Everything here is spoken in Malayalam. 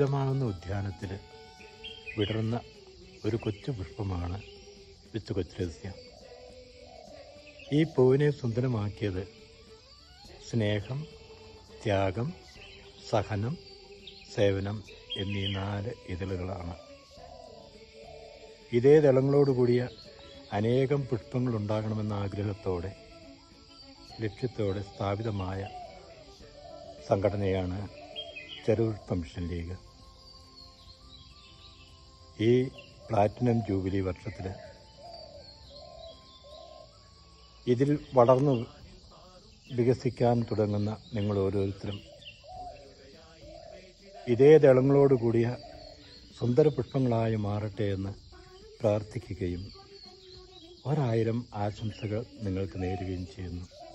സുന്ദരമാകുന്ന ഉദ്യാനത്തിൽ വിടർന്ന ഒരു കൊച്ചു പുഷ്പമാണ് വിത്ത് കൊച്ചുരസ്യ ഈ പൂവിനെ സുന്ദരമാക്കിയത് സ്നേഹം ത്യാഗം സഹനം സേവനം എന്നീ നാല് ഇതളുകളാണ് ഇതേ ദളങ്ങളോടുകൂടിയ അനേകം പുഷ്പങ്ങൾ ഉണ്ടാകണമെന്ന ആഗ്രഹത്തോടെ ലക്ഷ്യത്തോടെ സ്ഥാപിതമായ സംഘടനയാണ് ചെറുപുഷ്പ മിഷൻ ലീഗ് ഈ പ്ലാറ്റിനം ജൂബിലി വർഷത്തിൽ ഇതിൽ വളർന്നു വികസിക്കാൻ തുടങ്ങുന്ന നിങ്ങൾ ഓരോരുത്തരും ഇതേ ദളങ്ങളോടുകൂടിയ സുന്ദര പുഷ്പങ്ങളായി മാറട്ടെ എന്ന് പ്രാർത്ഥിക്കുകയും ഒരായിരം ആശംസകൾ നിങ്ങൾക്ക് നേരുകയും ചെയ്യുന്നു